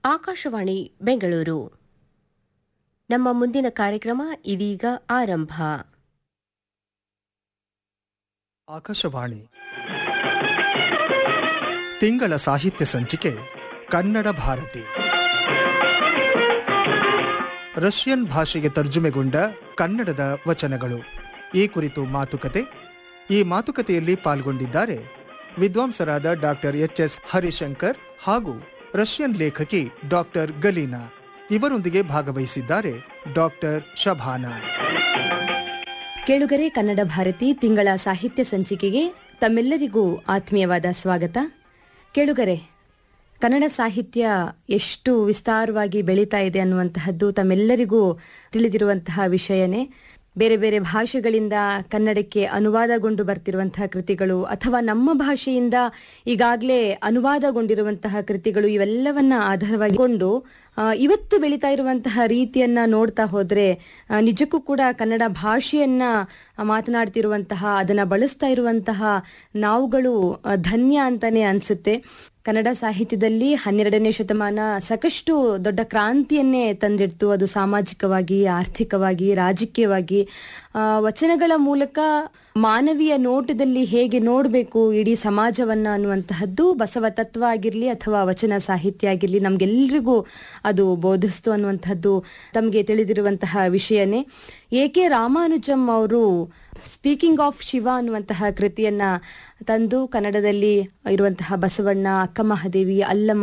ಆಕಾಶವಾಣಿ ಬೆಂಗಳೂರು ನಮ್ಮ ಮುಂದಿನ ಕಾರ್ಯಕ್ರಮ ಇದೀಗ ಆರಂಭ ಆಕಾಶವಾಣಿ ತಿಂಗಳ ಸಾಹಿತ್ಯ ಸಂಚಿಕೆ ಕನ್ನಡ ಭಾರತಿ ರಷ್ಯನ್ ಭಾಷೆಗೆ ತರ್ಜುಮೆಗೊಂಡ ಕನ್ನಡದ ವಚನಗಳು ಈ ಕುರಿತು ಮಾತುಕತೆ ಈ ಮಾತುಕತೆಯಲ್ಲಿ ಪಾಲ್ಗೊಂಡಿದ್ದಾರೆ ವಿದ್ವಾಂಸರಾದ ಡಾಕ್ಟರ್ ಎಚ್ ಎಸ್ ಹರಿಶಂಕರ್ ಹಾಗೂ ರಷ್ಯನ್ ಲೇಖಕಿ ಡಾಕ್ಟರ್ ಗಲೀನಾ ಇವರೊಂದಿಗೆ ಭಾಗವಹಿಸಿದ್ದಾರೆ ಡಾಕ್ಟರ್ ಶಭಾನಾ ಕೇಳುಗರೆ ಕನ್ನಡ ಭಾರತಿ ತಿಂಗಳ ಸಾಹಿತ್ಯ ಸಂಚಿಕೆಗೆ ತಮ್ಮೆಲ್ಲರಿಗೂ ಆತ್ಮೀಯವಾದ ಸ್ವಾಗತ ಕೇಳುಗರೆ ಕನ್ನಡ ಸಾಹಿತ್ಯ ಎಷ್ಟು ವಿಸ್ತಾರವಾಗಿ ಬೆಳೀತಾ ಇದೆ ಅನ್ನುವಂತಹದ್ದು ತಮ್ಮೆಲ್ಲರಿಗೂ ತಿಳಿದಿರುವಂತಹ ವಿಷಯನೇ ಬೇರೆ ಬೇರೆ ಭಾಷೆಗಳಿಂದ ಕನ್ನಡಕ್ಕೆ ಅನುವಾದಗೊಂಡು ಬರ್ತಿರುವಂತಹ ಕೃತಿಗಳು ಅಥವಾ ನಮ್ಮ ಭಾಷೆಯಿಂದ ಈಗಾಗಲೇ ಅನುವಾದಗೊಂಡಿರುವಂತಹ ಕೃತಿಗಳು ಇವೆಲ್ಲವನ್ನ ಆಧಾರವಾಗಿಕೊಂಡು ಆ, ಇವತ್ತು ಬೆಳೀತಾ ಇರುವಂತಹ ರೀತಿಯನ್ನ ನೋಡ್ತಾ ಹೋದ್ರೆ ಆ, ನಿಜಕ್ಕೂ ಕೂಡ ಕನ್ನಡ ಭಾಷೆಯನ್ನ ಮಾತನಾಡ್ತಿರುವಂತಹ ಅದನ್ನ ಬಳಸ್ತಾ ಇರುವಂತಹ ನಾವುಗಳು ಆ, ಧನ್ಯ ಅಂತಾನೆ ಅನ್ಸುತ್ತೆ ಕನ್ನಡ ಸಾಹಿತ್ಯದಲ್ಲಿ ಹನ್ನೆರಡನೇ ಶತಮಾನ ಸಾಕಷ್ಟು ದೊಡ್ಡ ಕ್ರಾಂತಿಯನ್ನೇ ತಂದಿಡ್ತು ಅದು ಸಾಮಾಜಿಕವಾಗಿ ಆರ್ಥಿಕವಾಗಿ ರಾಜಕೀಯವಾಗಿ ಆ, ವಚನಗಳ ಮೂಲಕ ಮಾನವೀಯ ನೋಟದಲ್ಲಿ ಹೇಗೆ ನೋಡಬೇಕು ಇಡೀ ಸಮಾಜವನ್ನ ಅನ್ನುವಂತಹದ್ದು ಬಸವ ತತ್ವ ಆಗಿರ್ಲಿ ಅಥವಾ ವಚನ ಸಾಹಿತ್ಯ ಆಗಿರ್ಲಿ ನಮ್ಗೆಲ್ರಿಗೂ ಅದು ಬೋಧಿಸ್ತು ಅನ್ನುವಂಥದ್ದು ತಮಗೆ ತಿಳಿದಿರುವಂತಹ ವಿಷಯನೇ ಎ ಕೆ ರಾಮಾನುಜಂ ಅವರು ಸ್ಪೀಕಿಂಗ್ ಆಫ್ ಶಿವ ಅನ್ನುವಂತಹ ಕೃತಿಯನ್ನ ತಂದು ಕನ್ನಡದಲ್ಲಿ ಇರುವಂತಹ ಬಸವಣ್ಣ ಅಕ್ಕ ಮಹಾದೇವಿ ಅಲ್ಲಮ್ಮ